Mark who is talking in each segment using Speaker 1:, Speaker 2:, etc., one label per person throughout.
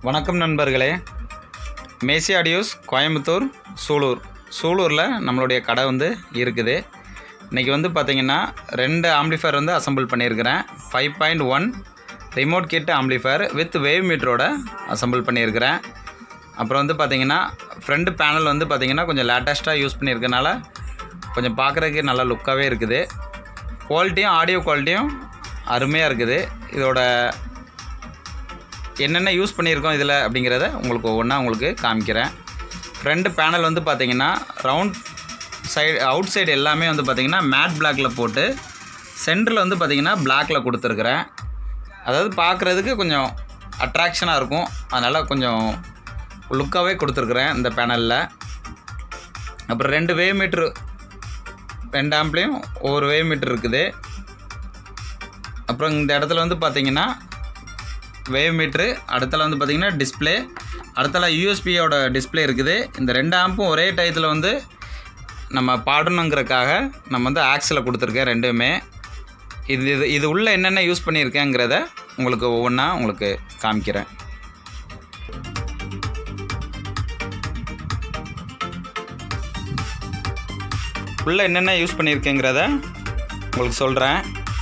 Speaker 1: வணக்கம் நண்பர்களே மேசி ஆடியோஸ் கோயம்புத்தூர் சூலூர் சூலூரில் நம்மளுடைய கடை வந்து இருக்குது இன்றைக்கி வந்து பார்த்திங்கன்னா ரெண்டு ஆம்ப்ளிஃபயர் வந்து அசெம்பிள் பண்ணியிருக்கிறேன் five point one remote kit amplifier with wave மீட்டரோட அசெம்பிள் பண்ணியிருக்கிறேன் அப்புறம் வந்து பார்த்திங்கன்னா ஃப்ரண்ட் பேனல் வந்து பார்த்திங்கன்னா கொஞ்சம் லேட்டஸ்ட்டாக யூஸ் பண்ணியிருக்கனால கொஞ்சம் பார்க்குறதுக்கு நல்லா லுக்காகவே இருக்குது குவாலிட்டியும் ஆடியோ குவாலிட்டியும் அருமையாக இருக்குது இதோட என்னென்ன யூஸ் பண்ணியிருக்கோம் இதில் அப்படிங்கிறத உங்களுக்கு ஒவ்வொன்றா உங்களுக்கு காமிக்கிறேன் ஃப்ரண்ட் பேனல் வந்து பார்த்தீங்கன்னா ரவுண்ட் சைடு அவுட் சைடு எல்லாமே வந்து பார்த்தீங்கன்னா மேட் பிளாக்கில் போட்டு சென்டரில் வந்து பார்த்தீங்கன்னா பிளாக்கில் கொடுத்துருக்குறேன் அதாவது பார்க்குறதுக்கு கொஞ்சம் அட்ராக்ஷனாக இருக்கும் அதனால் கொஞ்சம் லுக்காகவே கொடுத்துருக்குறேன் இந்த பேனலில் அப்புறம் ரெண்டு வேவ் மீட்ரு ரெண்டு ஆம்ப்லேயும் ஒவ்வொரு வேவ் மீட்டர் இருக்குது அப்புறம் இந்த இடத்துல வந்து பார்த்தீங்கன்னா வேவ் மீட்ரு அடுத்தல வந்து பார்த்திங்கன்னா டிஸ்பிளே அடுத்தல யூஎஸ்பியோட டிஸ்பிளே இருக்குது இந்த ரெண்டு ஆம்பும் ஒரே டயத்தில் வந்து நம்ம பாடணுங்கிறக்காக நம்ம வந்து ஆக்ஸில் கொடுத்துருக்கேன் ரெண்டுமே இது இது இது உள்ளே என்னென்ன யூஸ் பண்ணியிருக்கேங்கிறத உங்களுக்கு ஒவ்வொன்றா உங்களுக்கு காமிக்கிறேன் உள்ளே என்னென்ன யூஸ் பண்ணியிருக்கேங்கிறத உங்களுக்கு சொல்கிறேன்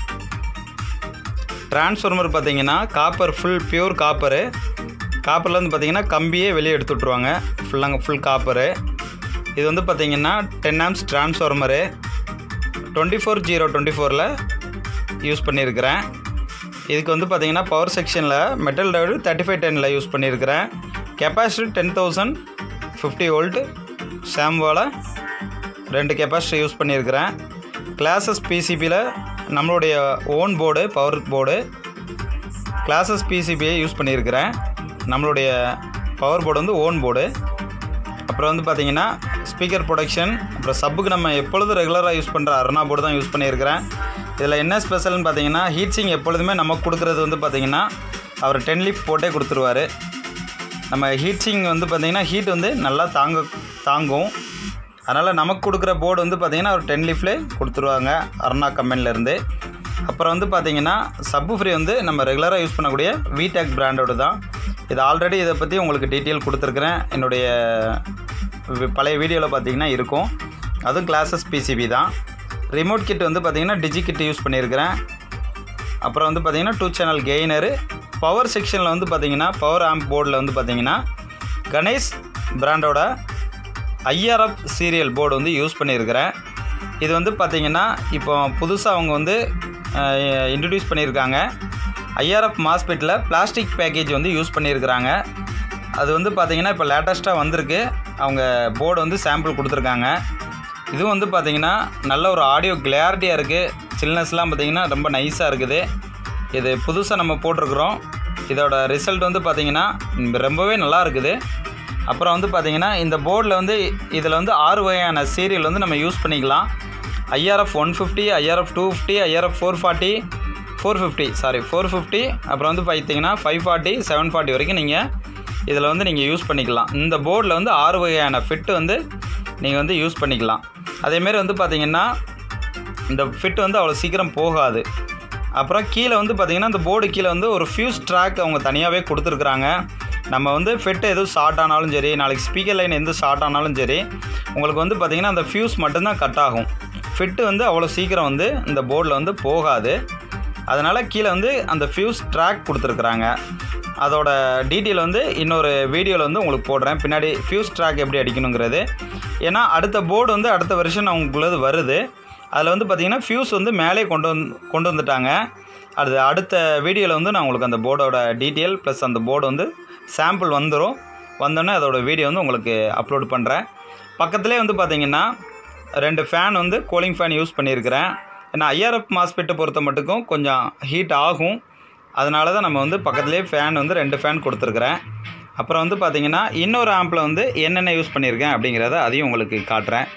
Speaker 1: டிரான்ஸ்ஃபார்மர் பார்த்தீங்கன்னா காப்பர் ஃபுல் பியூர் காப்பரு காப்பரில் வந்து பார்த்தீங்கன்னா கம்பியே வெளியே எடுத்து விட்ருவாங்க ஃபுல்லாங்க ஃபுல் காப்பரு இது வந்து பார்த்தீங்கன்னா ten amps transformer twenty four zero twenty ஃபோரில் யூஸ் பண்ணியிருக்கிறேன் இதுக்கு வந்து பார்த்தீங்கன்னா பவர் செக்ஷனில் மெட்டல் டயோடு தேர்ட்டி ஃபைவ் டெனில் யூஸ் பண்ணியிருக்கிறேன் capacity ten thousand fifty volt சாம்வால ரெண்டு கெப்பாசிட்டி யூஸ் பண்ணியிருக்கிறேன் கிளாஸஸ் பிசிபியில் நம்மளுடைய own board power board glasses பிசிபியை யூஸ் பண்ணியிருக்கிறேன் நம்மளுடைய பவர் போர்டு வந்து ஓன் போர்டு அப்புறம் வந்து பார்த்தீங்கன்னா ஸ்பீக்கர் ப்ரொடக்ஷன் அப்புறம் சப்புக்கு நம்ம எப்பொழுதும் ரெகுலராக யூஸ் பண்ணுற அருணா போர்டு தான் யூஸ் பண்ணியிருக்கிறேன் இதில் என்ன ஸ்பெஷல்னு பார்த்தீங்கன்னா ஹீட் சிங் எப்பொழுதுமே நமக்கு கொடுக்குறது வந்து பார்த்தீங்கன்னா அவர் டென் லிஃப்ட் போட்டே கொடுத்துருவாரு நம்ம ஹீட் சிங் வந்து பார்த்திங்கன்னா ஹீட் வந்து நல்லா தாங்க தாங்கும் அதனால் நமக்கு கொடுக்குற போர்டு வந்து பார்த்திங்கன்னா ஒரு டென் லீஃப்லே கொடுத்துருவாங்க அருணா கம்பெனிலேருந்து அப்புறம் வந்து பார்த்திங்கன்னா சப்பு ஃப்ரீ வந்து நம்ம ரெகுலராக யூஸ் பண்ணக்கூடிய விடெக் பிராண்டோடு தான் இது ஆல்ரெடி இதை பற்றி உங்களுக்கு டீட்டெயில் கொடுத்துருக்குறேன் என்னுடைய வி- பழைய வீடியோவில் பார்த்தீங்கன்னா இருக்கும் அதுவும் கிளாஸஸ் பிசிபி தான் ரிமோட் கிட் வந்து பார்த்திங்கன்னா டிஜி கிட் யூஸ் பண்ணியிருக்கிறேன் அப்புறம் வந்து பார்த்திங்கன்னா டூ சேனல் கெய்னரு பவர் செக்ஷனில் வந்து பார்த்திங்கன்னா பவர் ஆம்ப் போர்டில் வந்து பார்த்திங்கன்னா கணேஷ் பிராண்டோட ஐஆர்எஃப் சீரியல் போர்டு வந்து யூஸ் பண்ணியிருக்கிறேன் இது வந்து பார்த்திங்கன்னா இப்போ புதுசாக அவங்க வந்து இன்ட்ரடியூஸ் பண்ணியிருக்காங்க ஐஆர்எஃப் மாஸ்பெட்டில் பிளாஸ்டிக் பேக்கேஜ் வந்து யூஸ் பண்ணியிருக்கிறாங்க அது வந்து பார்த்திங்கன்னா இப்போ லேட்டஸ்ட்டாக வந்திருக்கு அவங்க போர்டு வந்து சாம்பிள் கொடுத்துருக்காங்க இதுவும் வந்து பார்த்திங்கன்னா நல்ல ஒரு ஆடியோ கிளாரிட்டியாக இருக்குது சில்னஸ்லாம் பார்த்திங்கன்னா ரொம்ப நைஸாக இருக்குது இது புதுசாக நம்ம போட்டிருக்கிறோம் இதோட ரிசல்ட் வந்து பார்த்திங்கன்னா ரொம்பவே நல்லா இருக்குது அப்புறம் வந்து பார்த்திங்கன்னா இந்த போர்டில் வந்து இதில் வந்து ஆறு வகையான சீரியல் வந்து நம்ம யூஸ் பண்ணிக்கலாம் IRF one fifty IRF two fifty IRF four forty four fifty sorry four fifty அப்புறம் வந்து பார்த்தீங்கன்னா ஃபைவ் ஃபார்ட்டி செவன் ஃபார்ட்டி வரைக்கும் நீங்கள் இதில் வந்து நீங்கள் யூஸ் பண்ணிக்கலாம் இந்த போர்டில் வந்து ஆறு வகையான ஃபிட்டு வந்து நீங்கள் வந்து யூஸ் பண்ணிக்கலாம் அதேமாரி வந்து பார்த்தீங்கன்னா இந்த ஃபிட் வந்து அவ்வளோ சீக்கிரம் போகாது அப்புறம் கீழே வந்து பார்த்திங்கன்னா இந்த போர்டு கீழே வந்து ஒரு ஃபியூஸ் ட்ராக் அவங்க தனியாகவே கொடுத்துருக்குறாங்க நம்ம வந்து ஃபிட் எதுவும் ஷார்ட் ஆனாலும் சரி நாளைக்கு ஸ்பீக்கர் லைன் எந்த ஷார்ட் ஆனாலும் சரி உங்களுக்கு வந்து பார்த்திங்கன்னா அந்த ஃபியூஸ் மட்டும்தான் கட் ஆகும் ஃபிட்டு வந்து அவ்வளோ சீக்கிரம் வந்து இந்த போர்டில் வந்து போகாது அதனால் கீழே வந்து அந்த ஃபியூஸ் ட்ராக் கொடுத்துருக்குறாங்க அதோட டீட்டெயில் வந்து இன்னொரு வீடியோவில் வந்து உங்களுக்கு போடுறேன் பின்னாடி ஃபியூஸ் ட்ராக் எப்படி அடிக்கணுங்கிறது ஏன்னா அடுத்த போர்டு வந்து அடுத்த வருஷன் அவங்களுக்குள்ளது வருது அதில் வந்து பார்த்திங்கன்னா ஃபியூஸ் வந்து மேலே கொண்டு வந்து கொண்டு வந்துட்டாங்க அது அடுத்த வீடியோவில் வந்து நான் உங்களுக்கு அந்த போர்டோட டீட்டெயில் ப்ளஸ் அந்த போர்டு வந்து சாம்பிள் வந்துடும் வந்தோடனே அதோட வீடியோ வந்து உங்களுக்கு அப்லோட் பண்ணுறேன் பக்கத்துலேயே வந்து பார்த்திங்கன்னா ரெண்டு ஃபேன் வந்து கூலிங் ஃபேன் யூஸ் பண்ணியிருக்கிறேன் ஏன்னா ஐஆர்எஃப் மாஸ்பெட்டை பொறுத்த மட்டுக்கும் கொஞ்சம் ஹீட் ஆகும் அதனால தான் நம்ம வந்து பக்கத்துலேயே ஃபேன் வந்து ரெண்டு ஃபேன் கொடுத்துருக்குறேன் அப்புறம் வந்து பார்த்திங்கன்னா இன்னொரு ஆம்பில் வந்து என்னென்ன யூஸ் பண்ணியிருக்கேன் அப்படிங்கிறத அதையும் உங்களுக்கு காட்டுறேன்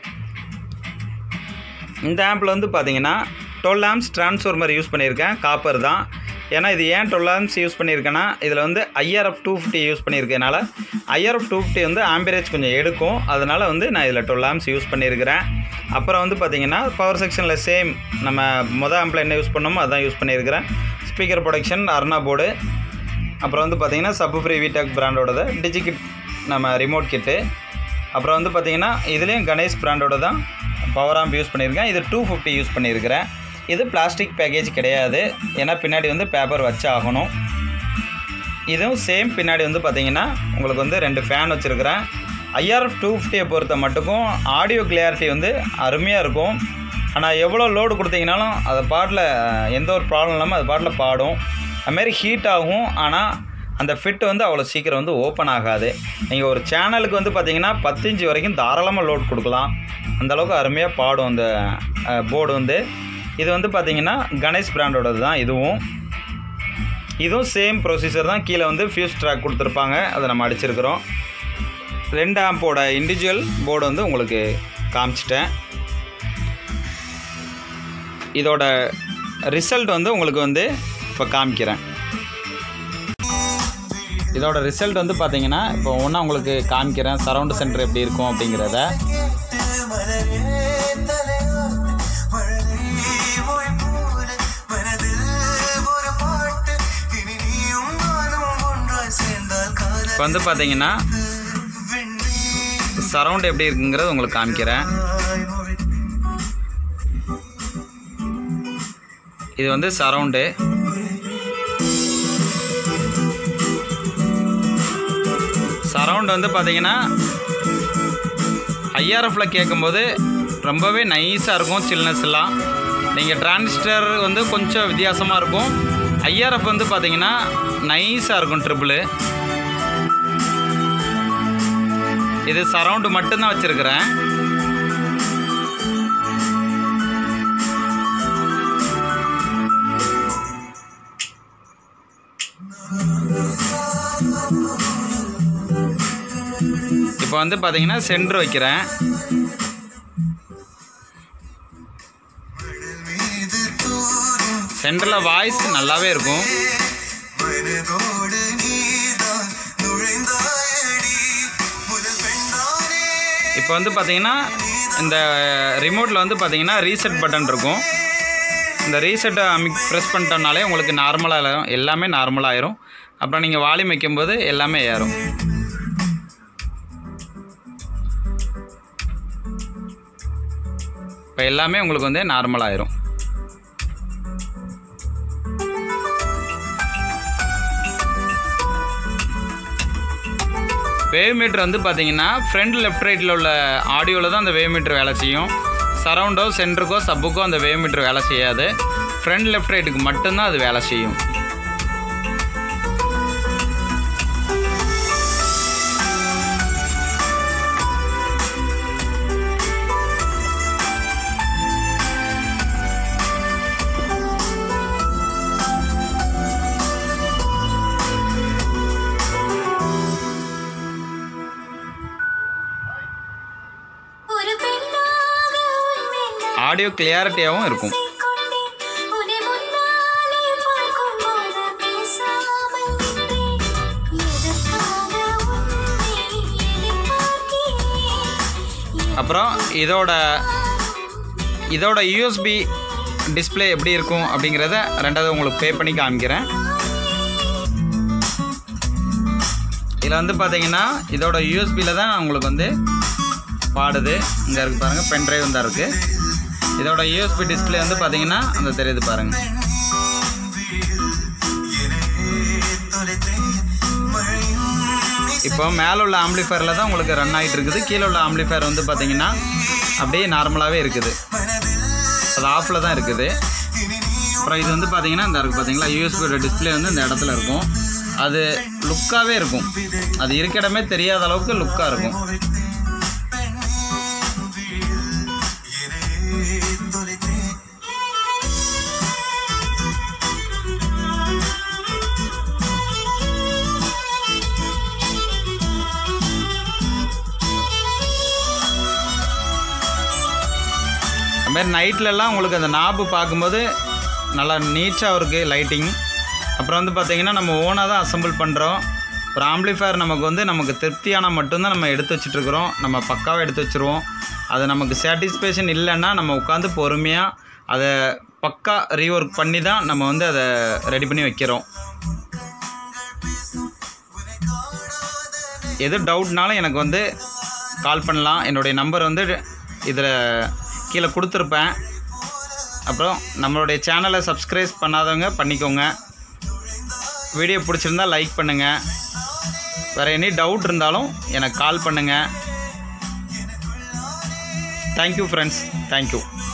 Speaker 1: இந்த ஆம்பில் வந்து பார்த்தீங்கன்னா டுவெல் ஆம்ஸ் ட்ரான்ஸ்ஃபார்மர் யூஸ் பண்ணியிருக்கேன் காப்பர் தான் ஏன்னா இது ஏன் டுவெல் ஆம்ஸ் யூஸ் பண்ணியிருக்கேன்னா இதில் வந்து ஐஆர்எஃப் டூ ஃபிஃப்டி யூஸ் பண்ணியிருக்கனால ஐஆர்எஃப் டூ ஃபிஃப்டி வந்து ஆம்பரேஜ் கொஞ்சம் எடுக்கும் அதனால் வந்து நான் இதில் டுவெல் ஆம்ஸ் யூஸ் பண்ணியிருக்கிறேன் அப்புறம் வந்து பார்த்தீங்கன்னா பவர் செக்ஷனில் சேம் நம்ம மொதல் ஆம்பில் என்ன யூஸ் பண்ணோமோ அதான் யூஸ் பண்ணியிருக்கிறேன் ஸ்பீக்கர் ப்ரொடக்ஷன் அருணா போர்டு அப்புறம் வந்து பார்த்தீங்கன்னா சப்பு ஃப்ரீ வீடாக் பிராண்டோடது டிஜிகிட் நம்ம ரிமோட் கிட்டு அப்புறம் வந்து பார்த்தீங்கன்னா இதுலேயும் கணேஷ் பிராண்டோட தான் பவர் ஆம்ப் யூஸ் பண்ணியிருக்கேன் இது டூ ஃபிஃப்டி யூஸ் பண்ணியிருக்கிறேன் இது பிளாஸ்டிக் பேக்கேஜ் கிடையாது ஏன்னா பின்னாடி வந்து பேப்பர் வச்சு ஆகணும் இதுவும் சேம் பின்னாடி வந்து பார்த்தீங்கன்னா உங்களுக்கு வந்து ரெண்டு ஃபேன் வச்சுருக்கிறேன் ஐஆர்எஃப் டூ ஃபிஃப்டியை பொறுத்த மட்டுக்கும் ஆடியோ கிளியாரிட்டி வந்து அருமையாக இருக்கும் ஆனால் எவ்வளோ லோடு கொடுத்தீங்கனாலும் அது பாட்டில் எந்த ஒரு ப்ராப்ளம் இல்லாமல் அது பாட்டில் பாடும் அதுமாரி ஹீட் ஆகும் ஆனால் அந்த ஃபிட் வந்து அவ்வளோ சீக்கிரம் வந்து ஓப்பன் ஆகாது நீங்கள் ஒரு சேனலுக்கு வந்து பார்த்தீங்கன்னா பத்து இன்ச்சு வரைக்கும் தாராளமாக லோட் கொடுக்கலாம் அந்தளவுக்கு அருமையாக பாடும் அந்த போர்டு வந்து இது வந்து பார்த்தீங்கன்னா கணேஷ் பிராண்டோடது தான் இதுவும் இதுவும் சேம் ப்ரொசீஜர் தான் கீழே வந்து ஃபியூஸ் ட்ராக் கொடுத்துருப்பாங்க அதை நம்ம அடிச்சிருக்கிறோம் ரெண்டு ஆம்போட இண்டிவிஜுவல் போர்டு வந்து உங்களுக்கு காமிச்சிட்டேன் இதோட ரிசல்ட் வந்து உங்களுக்கு வந்து இப்போ காமிக்கிறேன் இதோட ரிசல்ட் வந்து பார்த்தீங்கன்னா இப்போ ஒன்றா உங்களுக்கு காமிக்கிறேன் சரவுண்ட் சென்டர் எப்படி இருக்கும் அப்படிங்கிறத இப்போ வந்து பார்த்தீங்கன்னா சரவுண்ட் எப்படி இருக்குங்கிறது உங்களுக்கு காமிக்கிறேன் இது வந்து சரவுண்டு சரவுண்ட் வந்து பார்த்தீங்கன்னா ஐஆர்எஃப்ல கேட்கும்போது ரொம்பவே நைஸாக இருக்கும் சில்னஸ் எல்லாம் நீங்கள் டிரான்சிஸ்டர் வந்து கொஞ்சம் வித்தியாசமாக இருக்கும் ஐஆர்எஃப் வந்து பார்த்தீங்கன்னா நைஸாக இருக்கும் ட்ரிபிள் இது சரவுண்டு மட்டும்தான் வச்சுருக்கிறேன் இப்போ வந்து பார்த்தீங்கன்னா சென்டர் வைக்கிறேன் சென்டரில் வாய்ஸ் நல்லாவே இருக்கும் இப்போ வந்து பார்த்தீங்கன்னா இந்த ரிமோட்டில் வந்து பார்த்தீங்கன்னா ரீசெட் பட்டன் இருக்கும் இந்த ரீசெட்டை அமி ப்ரெஸ் பண்ணிட்டோம்னாலே உங்களுக்கு நார்மலாக எல்லாமே நார்மலாகிடும் அப்புறம் நீங்கள் வால்யூம் வைக்கும்போது எல்லாமே ஏறும் இப்போ எல்லாமே உங்களுக்கு வந்து நார்மல் ஆயிரும் வேவ் மீட்டர் வந்து பார்த்தீங்கன்னா ஃப்ரண்ட் லெஃப்ட் ரைட்டில் உள்ள ஆடியோவில் தான் அந்த வேவ் மீட்டர் வேலை செய்யும் சரவுண்டோ சென்டருக்கோ சப்புக்கோ அந்த வேவ் மீட்டர் வேலை செய்யாது ஃப்ரண்ட் லெஃப்ட் ரைட்டுக்கு மட்டும்தான் அது வேலை செய்யும்
Speaker 2: ஒரு பெண்ணாக உன்னை
Speaker 1: ஆடியோ கிளியாரிட்டியாகவும் இருக்கும்
Speaker 2: கொண்டேன் உன்னை முன்னாலே பார்க்கும்போது பேசாமல் நின்றேன் எதற்காக உன்னை எதிர்பார்க்கிறேன்
Speaker 1: அப்புறம் இதோட இதோட யூஎஸ்பி டிஸ்ப்ளே எப்படி இருக்கும் அப்படிங்கிறத ரெண்டாவது உங்களுக்கு பே பண்ணி காமிக்கிறேன் இதில் வந்து பார்த்தீங்கன்னா இதோட யூஎஸ்பியில் தான் உங்களுக்கு வந்து பாடுது இங்கே இருக்குது பாருங்கள் பென் ட்ரைவ் தான் இருக்குது இதோட யூஎஸ்பி டிஸ்ப்ளே வந்து பார்த்தீங்கன்னா அந்த தெரியுது பாருங்கள் இப்போ மேலே உள்ள ஆம்ப்ளிஃபயரில் தான் உங்களுக்கு ரன் ஆகிட்டு இருக்குது கீழே உள்ள ஆம்ப்ளிஃபயர் வந்து பார்த்தீங்கன்னா அப்படியே நார்மலாகவே இருக்குது அது ஆஃபில் தான் இருக்குது அப்புறம் இது வந்து பார்த்தீங்கன்னா இந்த இருக்குது பார்த்தீங்களா யூஎஸ்பியோட டிஸ்ப்ளே வந்து இந்த இடத்துல இருக்கும் அது லுக்காகவே இருக்கும் அது இருக்க இடமே தெரியாத அளவுக்கு லுக்காக இருக்கும் அது மாதிரி நைட்லலாம் உங்களுக்கு அந்த நாப்பு பார்க்கும்போது நல்லா நீட்டாக இருக்குது லைட்டிங் அப்புறம் வந்து பார்த்தீங்கன்னா நம்ம ஓனாக தான் அசெம்பிள் பண்ணுறோம் ஒரு ஆம்ப்ளிஃபயர் நமக்கு வந்து நமக்கு திருப்தியான மட்டும்தான் நம்ம எடுத்து வச்சிட்ருக்குறோம் நம்ம பக்காவாக எடுத்து வச்சுருவோம் அது நமக்கு சாட்டிஸ்ஃபேக்ஷன் இல்லைன்னா நம்ம உட்காந்து பொறுமையாக அதை பக்கா ரீஒர்க் பண்ணி தான் நம்ம வந்து அதை ரெடி பண்ணி வைக்கிறோம் எது டவுட்னாலும் எனக்கு வந்து கால் பண்ணலாம் என்னுடைய நம்பர் வந்து இதில் கீழே கொடுத்துருப்பேன் அப்புறம் நம்மளுடைய சேனலை சப்ஸ்கிரைப் பண்ணாதவங்க பண்ணிக்கோங்க வீடியோ பிடிச்சிருந்தா லைக் பண்ணுங்கள் வேறு எனி டவுட் இருந்தாலும் எனக்கு கால் பண்ணுங்கள் தேங்க்யூ ஃப்ரெண்ட்ஸ் தேங்க்யூ